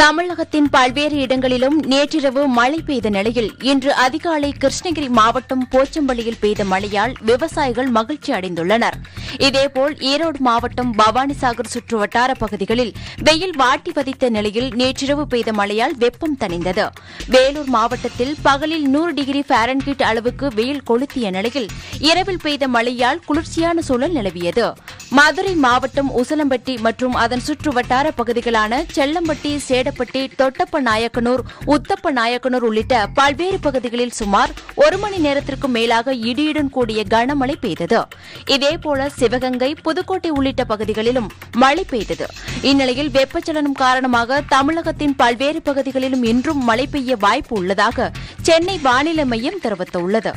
தமிழகத்தின் பல்வேறு இடங்களிலும் நேற்றிரவு மழை பெய்த நிலையில் இன்று அதிகாலை கிருஷ்ணகிரி மாவட்டம் போச்சம்பள்ளியில் பெய்த மழையால் விவசாயிகள் மகிழ்ச்சி அடைந்துள்ளனர் இதேபோல் ஈரோடு மாவட்டம் பவானிசாகர் சுற்று வட்டார பகுதிகளில் வெயில் வாட்டி வதித்த நிலையில் நேற்றிரவு பெய்த மழையால் வெப்பம் தணிந்தது வேலூர் மாவட்டத்தில் பகலில் நூறு டிகிரி பாரன்ஹீட் அளவுக்கு வெயில் கொளுத்திய நிலையில் இரவில் பெய்த மழையால் குளிர்ச்சியான சூழல் நிலவியது மதுரை மாவட்டம் உசலம்பட்டி மற்றும் அதன் சுற்று வட்டார பகுதிகளான செல்லம்பட்டி சேடப்பட்டி தொட்டப்ப நாயக்கனூர் உத்தப்ப நாயக்கனூர் உள்ளிட்ட பல்வேறு பகுதிகளில் சுமார் ஒரு மணி நேரத்திற்கு மேலாக இடியுடன் கூடிய கனமழை பெய்தது இதேபோல சிவகங்கை புதுக்கோட்டை உள்ளிட்ட பகுதிகளிலும் மழை பெய்தது இந்நிலையில் வெப்பச்சலனம் காரணமாக தமிழகத்தின் பல்வேறு பகுதிகளிலும் இன்றும் மழை பெய்ய வாய்ப்பு உள்ளதாக சென்னை வானிலை மையம் தெரிவித்துள்ளது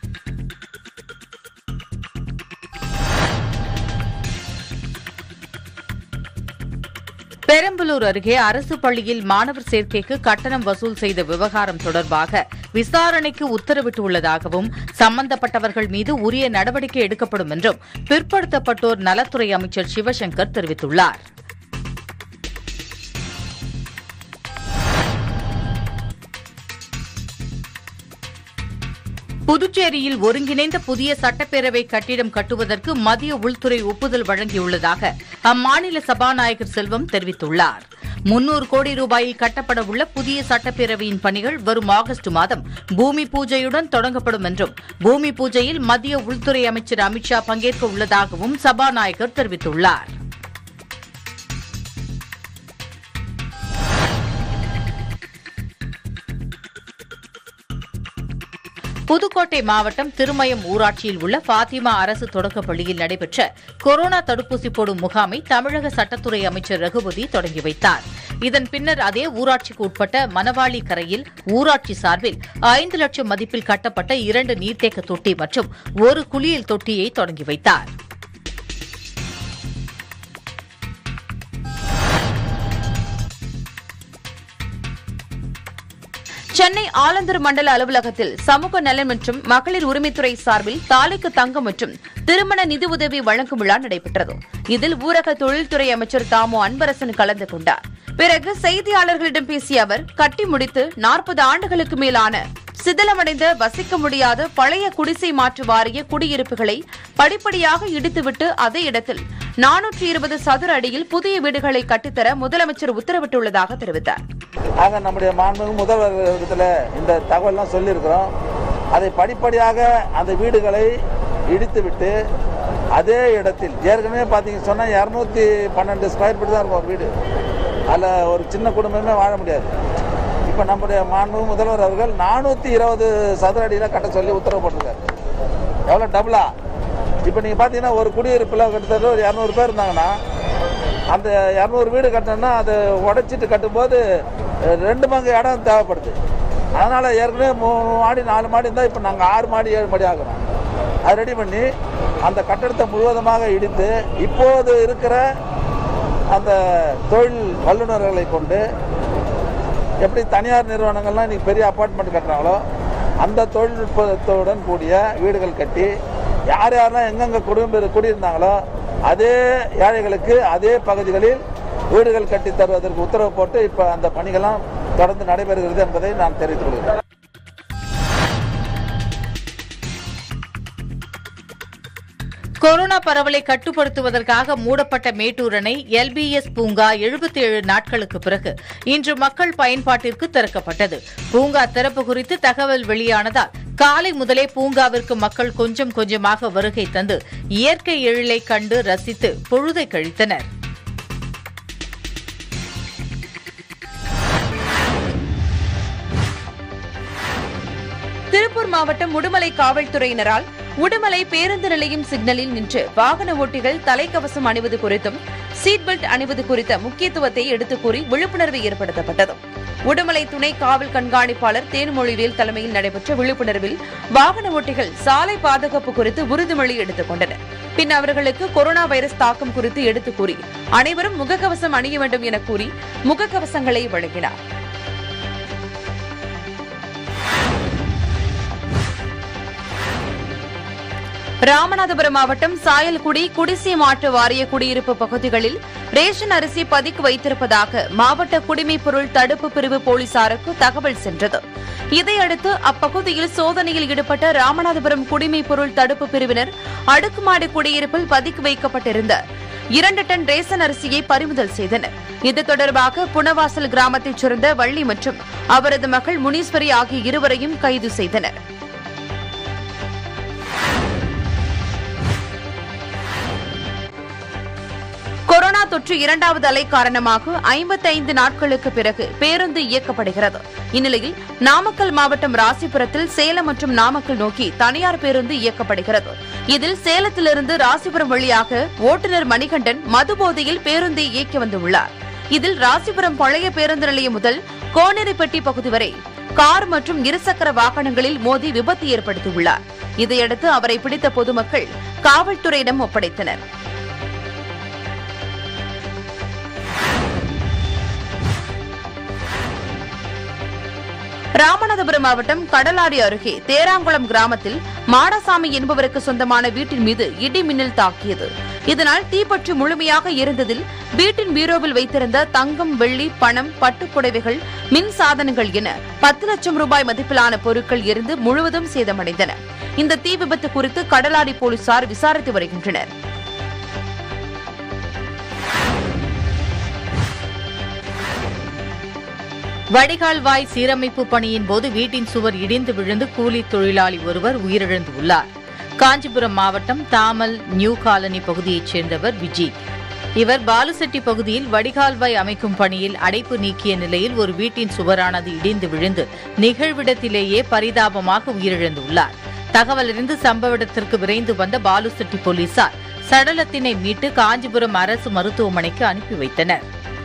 பெரம்பலூர் அருகே அரசு பள்ளியில் மாணவர் சேர்க்கைக்கு கட்டணம் வசூல் செய்த விவகாரம் தொடர்பாக விசாரணைக்கு உத்தரவிட்டுள்ளதாகவும் சம்பந்தப்பட்டவர்கள் மீது உரிய நடவடிக்கை எடுக்கப்படும் என்றும் பிற்படுத்தப்பட்டோர் நலத்துறை அமைச்சர் சிவசங்கர் தெரிவித்துள்ளார் புதுச்சேரியில் ஒருங்கிணைந்த புதிய சட்டப்பேரவை கட்டிடம் கட்டுவதற்கு மத்திய உள்துறை ஒப்புதல் வழங்கியுள்ளதாக அம்மாநில சபாநாயகர் செல்வம் தெரிவித்துள்ளார் முன்னூறு கோடி ரூபாயில் கட்டப்பட உள்ள புதிய சட்டப்பேரவையின் பணிகள் வரும் ஆகஸ்ட் மாதம் பூமி பூஜையுடன் தொடங்கப்படும் என்றும் பூமி பூஜையில் மத்திய உள்துறை அமைச்சர் அமித்ஷா பங்கேற்க உள்ளதாகவும் சபாநாயகர் தெரிவித்துள்ளார் புதுக்கோட்டை மாவட்டம் திருமயம் ஊராட்சியில் உள்ள பாத்திமா அரசு தொடக்கப் பள்ளியில் நடைபெற்ற கொரோனா தடுப்பூசி போடும் முகாமை தமிழக சட்டத்துறை அமைச்சர் ரகுபதி தொடங்கி வைத்தார் இதன் பின்னர் அதே ஊராட்சிக்கு உட்பட்ட மணவாளி கரையில் ஊராட்சி சார்பில் ஐந்து லட்சம் மதிப்பில் கட்டப்பட்ட இரண்டு நீர்த்தேக்க தொட்டி மற்றும் ஒரு குளியல் தொட்டியை தொடங்கி வைத்தார் சென்னை ஆலந்தூர் மண்டல அலுவலகத்தில் சமூக நலன் மற்றும் மகளிர் உரிமைத்துறை சார்பில் தாலிக்கு தங்கம் மற்றும் திருமண நிதி உதவி வழங்கும் விழா நடைபெற்றது இதில் ஊரக தொழில்துறை அமைச்சர் தாமோ அன்பரசன் கலந்து கொண்டார் பிறகு செய்தியாளர்களிடம் பேசிய அவர் கட்டி முடித்து நாற்பது ஆண்டுகளுக்கு மேலான சிதிலமடைந்த வசிக்க முடியாத பழைய குடிசை மாற்று வாரிய குடியிருப்புகளை படிப்படியாக இடித்துவிட்டு அதே இடத்தில் நானூற்றி இருபது சதுர அடியில் புதிய வீடுகளை கட்டித்தர முதலமைச்சர் உத்தரவிட்டுள்ளதாக தெரிவித்தார் ஆக நம்முடைய மாண்புமிகு முதல்வர் இடத்துல இந்த தகவல்லாம் சொல்லியிருக்கிறோம் அதை படிப்படியாக அந்த வீடுகளை இடித்துவிட்டு அதே இடத்தில் ஏற்கனவே பார்த்தீங்க சொன்னால் இரநூத்தி பன்னெண்டு ஸ்கொயர் ஃபீட் தான் இருக்கும் ஒரு வீடு அதில் ஒரு சின்ன குடும்பமே வாழ முடியாது இப்போ நம்முடைய மாண்புமிகு முதல்வர் அவர்கள் நானூற்றி இருபது சதுர அடியில் கட்ட சொல்லி உத்தரவு போட்டிருக்காரு எவ்வளோ டபுளா இப்போ நீங்கள் பார்த்தீங்கன்னா ஒரு குடியிருப்பில் கிட்டத்தட்ட ஒரு இரநூறு பேர் இருந்தாங்கன்னா அந்த இரநூறு வீடு கட்டணும்னா அதை உடைச்சிட்டு கட்டும்போது அஹ், ரெண்டு பங்கு இடம் தேவைப்படுது அதனால் ஏற்கனவே மூணு மாடி நாலு மாடி இருந்தால் இப்போ நாங்கள் ஆறு மாடி ஏழு மாடி ஆகிறோம் அது ரெடி பண்ணி அந்த கட்டடத்தை முழுவதுமாக இடித்து இப்போது இருக்கிற அந்த தொழில் வல்லுநர்களை கொண்டு எப்படி தனியார் நிறுவனங்கள்லாம் இன்னைக்கு பெரிய அப்பார்ட்மெண்ட் கட்டுறாங்களோ அந்த தொழில்நுட்பத்துடன் கூடிய வீடுகள் கட்டி யார் யாரெல்லாம் எங்கெங்கே குடும்ப குடியிருந்தாங்களோ அதே ஏழைகளுக்கு அதே பகுதிகளில் வீடுகள் கட்டி தருவதற்கு உத்தரவு போட்டு இப்போ அந்த பணிகள்லாம் தொடர்ந்து நடைபெறுகிறது என்பதை நான் தெரிவித்துக் கொள்கிறேன் கொரோனா பரவலை கட்டுப்படுத்துவதற்காக மூடப்பட்ட மேட்டூர் அணை எல்பிஎஸ் பூங்கா 77 ஏழு நாட்களுக்கு பிறகு இன்று மக்கள் பயன்பாட்டிற்கு திறக்கப்பட்டது பூங்கா திறப்பு குறித்து தகவல் வெளியானதால் காலை முதலே பூங்காவிற்கு மக்கள் கொஞ்சம் கொஞ்சமாக வருகை தந்து இயற்கை எழிலை கண்டு ரசித்து பொழுதை கழித்தனர் திருப்பூர் மாவட்டம் உடுமலை காவல்துறையினரால் உடுமலை பேருந்து நிலையம் சிக்னலில் நின்று வாகன ஓட்டிகள் தலைக்கவசம் அணிவது குறித்தும் சீட் பெல்ட் அணிவது குறித்த முக்கியத்துவத்தை எடுத்துக் கூறி விழிப்புணர்வு ஏற்படுத்தப்பட்டது உடுமலை துணை காவல் கண்காணிப்பாளர் தேன்மொழிவேல் தலைமையில் நடைபெற்ற விழிப்புணர்வில் வாகன ஓட்டிகள் சாலை பாதுகாப்பு குறித்து உறுதிமொழி எடுத்துக் கொண்டனர் பின் அவர்களுக்கு கொரோனா வைரஸ் தாக்கம் குறித்து எடுத்துக் கூறி அனைவரும் முகக்கவசம் அணிய வேண்டும் என கூறி முகக்கவசங்களை வழங்கினார் ராமநாதபுரம் மாவட்டம் சாயல்குடி குடிசை மாற்று வாரிய குடியிருப்பு பகுதிகளில் ரேஷன் அரிசி பதுக்கி வைத்திருப்பதாக மாவட்ட குடிமைப் பொருள் தடுப்பு பிரிவு போலீசாருக்கு தகவல் சென்றது இதையடுத்து அப்பகுதியில் சோதனையில் ஈடுபட்ட ராமநாதபுரம் குடிமைப் பொருள் தடுப்பு பிரிவினர் அடுக்குமாடி குடியிருப்பில் பதுக்கி வைக்கப்பட்டிருந்த இரண்டு டன் ரேசன் அரிசியை பறிமுதல் செய்தனர் இது தொடர்பாக புனவாசல் கிராமத்தைச் சேர்ந்த வள்ளி மற்றும் அவரது மகள் முனீஸ்வரி ஆகிய இருவரையும் கைது செய்தனர் கொரோனா தொற்று இரண்டாவது அலை காரணமாக ஐம்பத்தைந்து நாட்களுக்கு பிறகு பேருந்து இயக்கப்படுகிறது இந்நிலையில் நாமக்கல் மாவட்டம் ராசிபுரத்தில் சேலம் மற்றும் நாமக்கல் நோக்கி தனியார் பேருந்து இயக்கப்படுகிறது இதில் சேலத்திலிருந்து ராசிபுரம் வழியாக ஓட்டுநர் மணிகண்டன் மதுபோதையில் பேருந்தை இயக்கி வந்துள்ளார் இதில் ராசிபுரம் பழைய பேருந்து நிலையம் முதல் கோனேரிப்பட்டி பகுதி வரை கார் மற்றும் இருசக்கர வாகனங்களில் மோதி விபத்து ஏற்படுத்தியுள்ளார் இதையடுத்து அவரை பிடித்த பொதுமக்கள் காவல்துறையிடம் ஒப்படைத்தனர் ராமநாதபுரம் மாவட்டம் கடலாடி அருகே தேராங்குளம் கிராமத்தில் மாடசாமி என்பவருக்கு சொந்தமான வீட்டின் மீது இடி மின்னல் தாக்கியது இதனால் தீப்பற்றி முழுமையாக எரிந்ததில் வீட்டின் பீரோவில் வைத்திருந்த தங்கம் வெள்ளி பணம் பட்டுப் புடவைகள் மின் சாதனங்கள் என பத்து லட்சம் ரூபாய் மதிப்பிலான பொருட்கள் எரிந்து முழுவதும் சேதமடைந்தன இந்த தீ விபத்து குறித்து கடலாடி போலீசார் விசாரித்து வருகின்றனர் வடிகால்வாய் சீரமைப்பு பணியின் போது வீட்டின் சுவர் இடிந்து விழுந்து கூலி தொழிலாளி ஒருவர் உயிரிழந்துள்ளார் காஞ்சிபுரம் மாவட்டம் தாமல் நியூ காலனி பகுதியைச் சேர்ந்தவர் விஜி இவர் பாலுசெட்டி பகுதியில் வடிகால்வாய் அமைக்கும் பணியில் அடைப்பு நீக்கிய நிலையில் ஒரு வீட்டின் சுவரானது இடிந்து விழுந்து நிகழ்விடத்திலேயே பரிதாபமாக உயிரிழந்துள்ளார் தகவலறிந்து சம்பவ இடத்திற்கு விரைந்து வந்த பாலுசெட்டி போலீசார் சடலத்தினை மீட்டு காஞ்சிபுரம் அரசு மருத்துவமனைக்கு அனுப்பி வைத்தனர்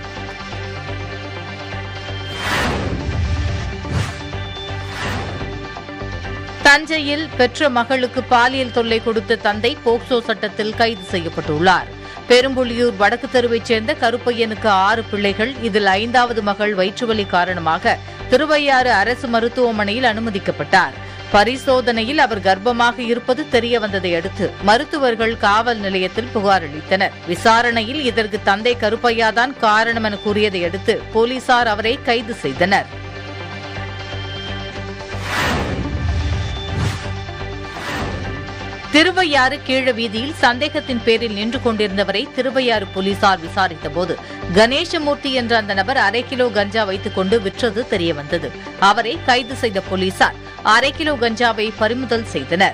தஞ்சையில் பெற்ற மகளுக்கு பாலியல் தொல்லை கொடுத்த தந்தை போக்சோ சட்டத்தில் கைது செய்யப்பட்டுள்ளார் பெரும்புலியூர் வடக்கு தெருவைச் சேர்ந்த கருப்பையனுக்கு ஆறு பிள்ளைகள் இதில் ஐந்தாவது மகள் வயிற்றுவலி காரணமாக திருவையாறு அரசு மருத்துவமனையில் அனுமதிக்கப்பட்டார் பரிசோதனையில் அவர் கர்ப்பமாக இருப்பது தெரிய வந்ததை அடுத்து மருத்துவர்கள் காவல் நிலையத்தில் புகார் அளித்தனர் விசாரணையில் இதற்கு தந்தை கருப்பையாதான் காரணம் என கூறியதை அடுத்து போலீசார் அவரை கைது செய்தனர் திருவையாறு கீழ வீதியில் சந்தேகத்தின் பேரில் நின்று கொண்டிருந்தவரை திருவையாறு போலீசார் விசாரித்தபோது கணேசமூர்த்தி என்ற அந்த நபர் அரை கிலோ கஞ்சா வைத்துக் கொண்டு விற்றது தெரியவந்தது அவரை கைது செய்த போலீசார் அரை கிலோ கஞ்சாவை பறிமுதல் செய்தனர்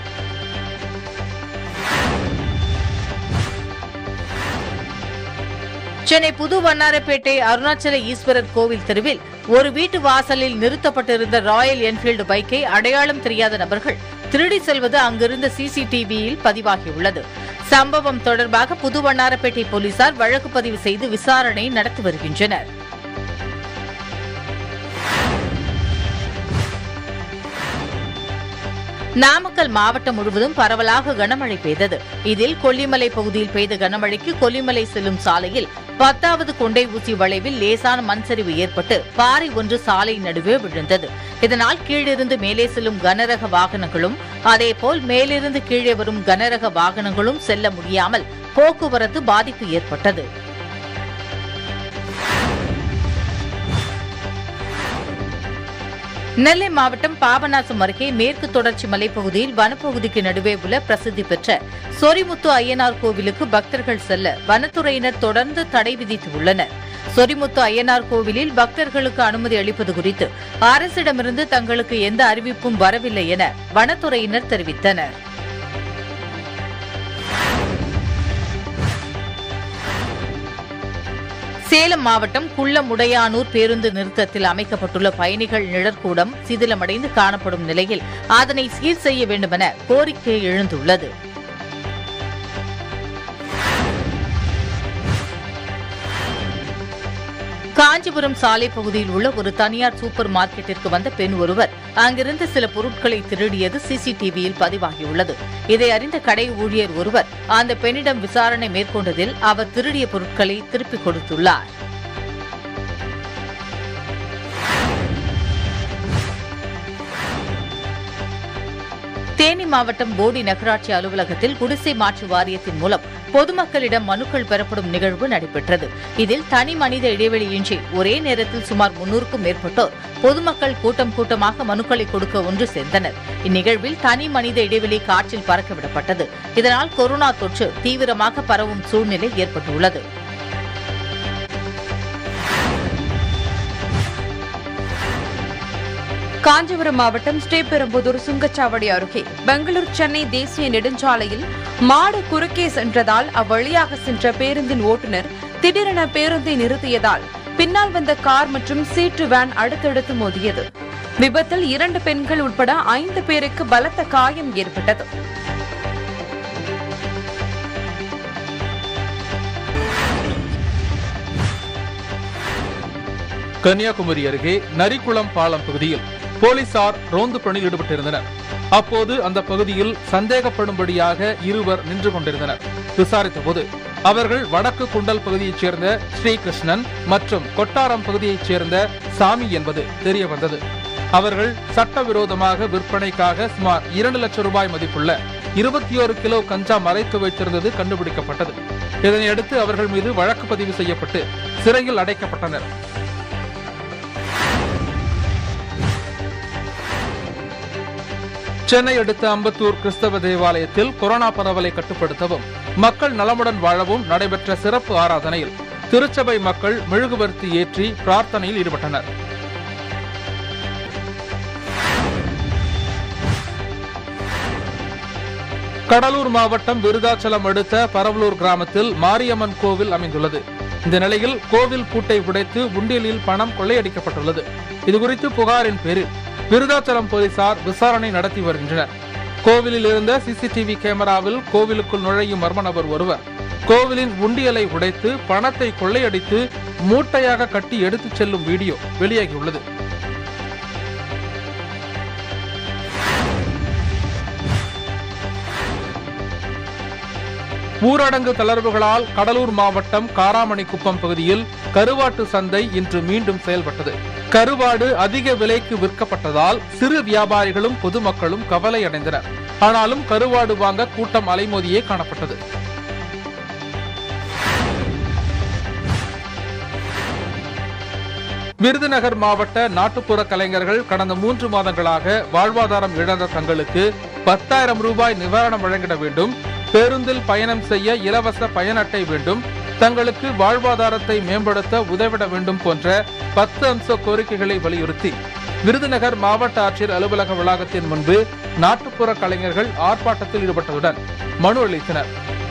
சென்னை புது வண்ணாரப்பேட்டை அருணாச்சல ஈஸ்வரர் கோவில் தெருவில் ஒரு வீட்டு வாசலில் நிறுத்தப்பட்டிருந்த ராயல் என்ஃபீல்டு பைக்கை அடையாளம் தெரியாத நபர்கள் திருடி செல்வது அங்கிருந்த சிசிடிவியில் பதிவாகியுள்ளது சம்பவம் தொடர்பாக புது வண்ணாரப்பேட்டை போலீசார் வழக்கு பதிவு செய்து விசாரணை நடத்தி வருகின்றனர் நாமக்கல் மாவட்டம் முழுவதும் பரவலாக கனமழை பெய்தது இதில் கொல்லிமலை பகுதியில் பெய்த கனமழைக்கு கொல்லிமலை செல்லும் சாலையில் பத்தாவது கொண்டை ஊசி வளைவில் லேசான மண் சரிவு ஏற்பட்டு பாறை ஒன்று சாலை நடுவே விழுந்தது இதனால் கீழிருந்து மேலே செல்லும் கனரக வாகனங்களும் அதேபோல் மேலிருந்து கீழே வரும் கனரக வாகனங்களும் செல்ல முடியாமல் போக்குவரத்து பாதிப்பு ஏற்பட்டது நெல்லை மாவட்டம் பாபநாசம் அருகே மேற்கு தொடர்ச்சி மலைப்பகுதியில் வனப்பகுதிக்கு நடுவே உள்ள பிரசித்தி பெற்ற சொரிமுத்து ஐயனார் கோவிலுக்கு பக்தர்கள் செல்ல வனத்துறையினர் தொடர்ந்து தடை விதித்துள்ளனர் சொரிமுத்து ஐயனார் கோவிலில் பக்தர்களுக்கு அனுமதி அளிப்பது குறித்து அரசிடமிருந்து தங்களுக்கு எந்த அறிவிப்பும் வரவில்லை என வனத்துறையினர் தெரிவித்தனர் சேலம் மாவட்டம் குள்ளமுடையானூர் பேருந்து நிறுத்தத்தில் அமைக்கப்பட்டுள்ள பயணிகள் நிழற்கூடம் சிதிலமடைந்து காணப்படும் நிலையில் அதனை சீர் செய்ய வேண்டுமென கோரிக்கை எழுந்துள்ளது காஞ்சிபுரம் சாலை பகுதியில் உள்ள ஒரு தனியார் சூப்பர் மார்க்கெட்டிற்கு வந்த பெண் ஒருவர் அங்கிருந்து சில பொருட்களை திருடியது சிசிடிவியில் பதிவாகியுள்ளது இதை அறிந்த கடை ஊழியர் ஒருவர் அந்த பெண்ணிடம் விசாரணை மேற்கொண்டதில் அவர் திருடிய பொருட்களை திருப்பிக் கொடுத்துள்ளார் தேனி மாவட்டம் போடி நகராட்சி அலுவலகத்தில் குடிசை மாற்று வாரியத்தின் மூலம் பொதுமக்களிடம் மனுக்கள் பெறப்படும் நிகழ்வு நடைபெற்றது இதில் தனி மனித இடைவெளியின்றி ஒரே நேரத்தில் சுமார் முன்னூறுக்கும் மேற்பட்டோர் பொதுமக்கள் கூட்டம் கூட்டமாக மனுக்களை கொடுக்க ஒன்று சேர்ந்தனர் இந்நிகழ்வில் தனி மனித இடைவெளி காற்றில் பறக்கவிடப்பட்டது இதனால் கொரோனா தொற்று தீவிரமாக பரவும் சூழ்நிலை ஏற்பட்டுள்ளது காஞ்சிபுரம் மாவட்டம் ஸ்ரீபெரும்புதூர் சுங்கச்சாவடி அருகே பெங்களூர் சென்னை தேசிய நெடுஞ்சாலையில் மாடு குறுக்கே சென்றதால் அவ்வழியாக சென்ற பேருந்தின் ஓட்டுநர் திடீரென பேருந்தை நிறுத்தியதால் பின்னால் வந்த கார் மற்றும் சீட்டு வேன் அடுத்தடுத்து மோதியது விபத்தில் இரண்டு பெண்கள் உட்பட ஐந்து பேருக்கு பலத்த காயம் ஏற்பட்டது கன்னியாகுமரி அருகே நரிக்குளம் பாலம் பகுதியில் போலீசார் ரோந்து பணியில் ஈடுபட்டிருந்தனர் அப்போது அந்த பகுதியில் சந்தேகப்படும்படியாக இருவர் நின்று கொண்டிருந்தனர் விசாரித்தபோது அவர்கள் வடக்கு குண்டல் பகுதியைச் சேர்ந்த ஸ்ரீகிருஷ்ணன் மற்றும் கொட்டாரம் பகுதியைச் சேர்ந்த சாமி என்பது தெரிய வந்தது அவர்கள் சட்டவிரோதமாக விற்பனைக்காக சுமார் இரண்டு லட்சம் ரூபாய் மதிப்புள்ள இருபத்தி ஒரு கிலோ கஞ்சா மறைத்து வைத்திருந்தது கண்டுபிடிக்கப்பட்டது இதனையடுத்து அவர்கள் மீது வழக்கு பதிவு செய்யப்பட்டு சிறையில் அடைக்கப்பட்டனர் சென்னை அடுத்த அம்பத்தூர் கிறிஸ்தவ தேவாலயத்தில் கொரோனா பரவலை கட்டுப்படுத்தவும் மக்கள் நலமுடன் வாழவும் நடைபெற்ற சிறப்பு ஆராதனையில் திருச்சபை மக்கள் மெழுகுவர்த்தி ஏற்றி பிரார்த்தனையில் ஈடுபட்டனர் கடலூர் மாவட்டம் விருதாச்சலம் அடுத்த பரவலூர் கிராமத்தில் மாரியம்மன் கோவில் அமைந்துள்ளது இந்த நிலையில் கோவில் பூட்டை உடைத்து உண்டியலில் பணம் கொள்ளையடிக்கப்பட்டுள்ளது இதுகுறித்து புகாரின் பேரில் விருதாச்சலம் போலீசார் விசாரணை நடத்தி வருகின்றனர் கோவிலில் இருந்த சிசிடிவி கேமராவில் கோவிலுக்குள் நுழையும் மர்ம நபர் ஒருவர் கோவிலின் உண்டியலை உடைத்து பணத்தை கொள்ளையடித்து மூட்டையாக கட்டி எடுத்துச் செல்லும் வீடியோ வெளியாகியுள்ளது ஊரடங்கு தளர்வுகளால் கடலூர் மாவட்டம் காராமணிக்குப்பம் பகுதியில் கருவாட்டு சந்தை இன்று மீண்டும் செயல்பட்டது கருவாடு அதிக விலைக்கு விற்கப்பட்டதால் சிறு வியாபாரிகளும் பொதுமக்களும் கவலை அடைந்தனர் ஆனாலும் கருவாடு வாங்க கூட்டம் அலைமோதியே காணப்பட்டது விருதுநகர் மாவட்ட நாட்டுப்புற கலைஞர்கள் கடந்த மூன்று மாதங்களாக வாழ்வாதாரம் இழந்த தங்களுக்கு பத்தாயிரம் ரூபாய் நிவாரணம் வழங்கிட வேண்டும் பேருந்தில் பயணம் செய்ய இலவச பயண அட்டை வேண்டும் தங்களுக்கு வாழ்வாதாரத்தை மேம்படுத்த உதவிட வேண்டும் போன்ற பத்து அம்ச கோரிக்கைகளை வலியுறுத்தி விருதுநகர் மாவட்ட ஆட்சியர் அலுவலக வளாகத்தின் முன்பு நாட்டுப்புற கலைஞர்கள் ஆர்ப்பாட்டத்தில் ஈடுபட்டதுடன் மனு அளித்தனர்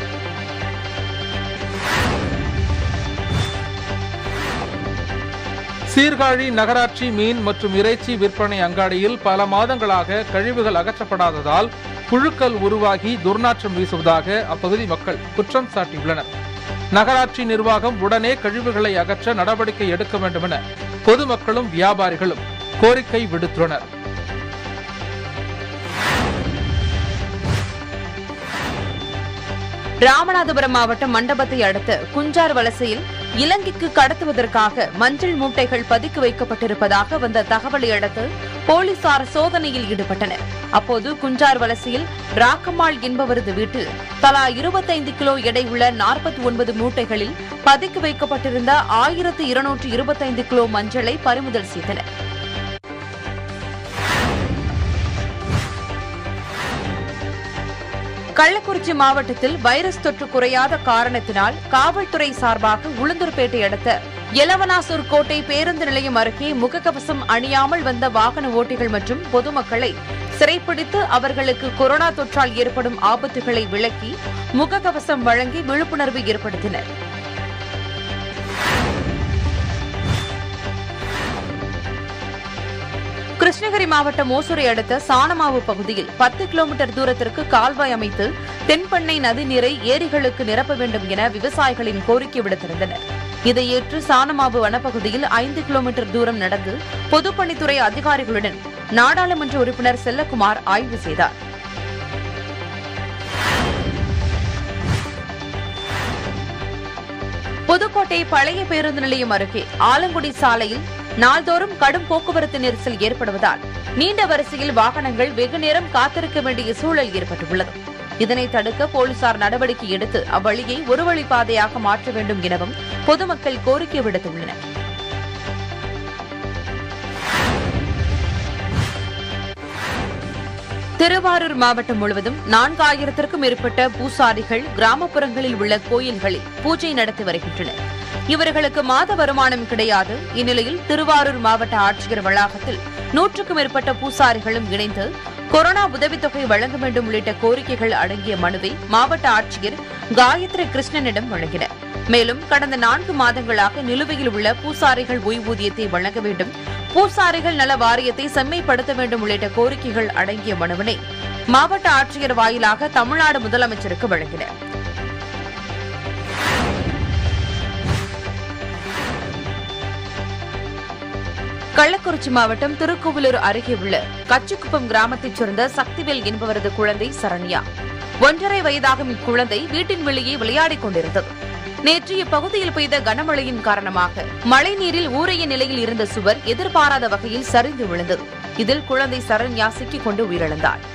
சீர்காழி நகராட்சி மீன் மற்றும் இறைச்சி விற்பனை அங்காடியில் பல மாதங்களாக கழிவுகள் அகற்றப்படாததால் புழுக்கள் உருவாகி துர்நாற்றம் வீசுவதாக அப்பகுதி மக்கள் குற்றம் சாட்டியுள்ளனர் நகராட்சி நிர்வாகம் உடனே கழிவுகளை அகற்ற நடவடிக்கை எடுக்க வேண்டும் என பொதுமக்களும் வியாபாரிகளும் கோரிக்கை விடுத்துள்ளனர் ராமநாதபுரம் மாவட்டம் மண்டபத்தை அடுத்த குஞ்சார் வலசையில் இலங்கைக்கு கடத்துவதற்காக மஞ்சள் மூட்டைகள் பதுக்கி வைக்கப்பட்டிருப்பதாக வந்த தகவலை அடுத்து போலீசார் சோதனையில் ஈடுபட்டனர் அப்போது குஞ்சார் வலசையில் ராக்கம்மாள் என்பவரது வீட்டில் தலா இருபத்தைந்து கிலோ எடை உள்ள நாற்பத்தி ஒன்பது மூட்டைகளில் பதுக்கி வைக்கப்பட்டிருந்த ஆயிரத்து இருநூற்று இருபத்தைந்து கிலோ மஞ்சளை பறிமுதல் செய்தனர் கள்ளக்குறிச்சி மாவட்டத்தில் வைரஸ் தொற்று குறையாத காரணத்தினால் காவல்துறை சார்பாக உளுந்தூர்பேட்டை அடுத்த எலவனாசூர் கோட்டை பேருந்து நிலையம் அருகே முகக்கவசம் அணியாமல் வந்த வாகன ஓட்டிகள் மற்றும் பொதுமக்களை சிறைப்பிடித்து அவர்களுக்கு கொரோனா தொற்றால் ஏற்படும் ஆபத்துகளை விளக்கி முகக்கவசம் வழங்கி விழிப்புணர்வு ஏற்படுத்தினர் கிருஷ்ணகிரி மாவட்டம் ஓசூரை அடுத்த சாணமாவு பகுதியில் பத்து கிலோமீட்டர் தூரத்திற்கு கால்வாய் அமைத்து தென்பெண்ணை நதிநீரை ஏரிகளுக்கு நிரப்ப வேண்டும் என விவசாயிகளின் கோரிக்கை விடுத்திருந்தனர் இதை ஏற்று சாணமாவு வனப்பகுதியில் ஐந்து கிலோமீட்டர் தூரம் நடந்து பொதுப்பணித்துறை அதிகாரிகளுடன் நாடாளுமன்ற உறுப்பினர் செல்லக்குமார் ஆய்வு செய்தார் புதுக்கோட்டை பழைய பேருந்து நிலையம் அருகே ஆலங்குடி சாலையில் நாள்தோறும் கடும் போக்குவரத்து நெரிசல் ஏற்படுவதால் நீண்ட வரிசையில் வாகனங்கள் வெகு நேரம் காத்திருக்க வேண்டிய சூழல் ஏற்பட்டுள்ளது இதனை தடுக்க போலீசார் நடவடிக்கை எடுத்து அவ்வழியை ஒரு வழிப்பாதையாக மாற்ற வேண்டும் எனவும் பொதுமக்கள் கோரிக்கை விடுத்துள்ளனர் திருவாரூர் மாவட்டம் முழுவதும் நான்காயிரத்திற்கும் மேற்பட்ட பூசாரிகள் கிராமப்புறங்களில் உள்ள கோயில்களில் பூஜை நடத்தி வருகின்றனர் இவர்களுக்கு மாத வருமானம் கிடையாது இந்நிலையில் திருவாரூர் மாவட்ட ஆட்சியர் வளாகத்தில் நூற்றுக்கும் மேற்பட்ட பூசாரிகளும் இணைந்து கொரோனா உதவித்தொகை வழங்க வேண்டும் உள்ளிட்ட கோரிக்கைகள் அடங்கிய மனுவை மாவட்ட ஆட்சியர் காயத்ரி கிருஷ்ணனிடம் வழங்கினர் மேலும் கடந்த நான்கு மாதங்களாக நிலுவையில் உள்ள பூசாரிகள் ஓய்வூதியத்தை வழங்க வேண்டும் பூசாரிகள் நல வாரியத்தை செம்மைப்படுத்த வேண்டும் உள்ளிட்ட கோரிக்கைகள் அடங்கிய மனுவினை மாவட்ட ஆட்சியர் வாயிலாக தமிழ்நாடு முதலமைச்சருக்கு வழங்கினர் கள்ளக்குறிச்சி மாவட்டம் திருக்கோவிலூர் அருகே உள்ள கச்சிக்குப்பம் கிராமத்தைச் சேர்ந்த சக்திவேல் என்பவரது குழந்தை சரண்யா ஒன்றரை வயதாகும் இக்குழந்தை வீட்டின் வெளியே விளையாடிக் கொண்டிருந்தது நேற்று இப்பகுதியில் பெய்த கனமழையின் காரணமாக மழைநீரில் ஊறிய நிலையில் இருந்த சுவர் எதிர்பாராத வகையில் சரிந்து விழுந்தது இதில் குழந்தை சரண்யா சிக்கிக் கொண்டு உயிரிழந்தார்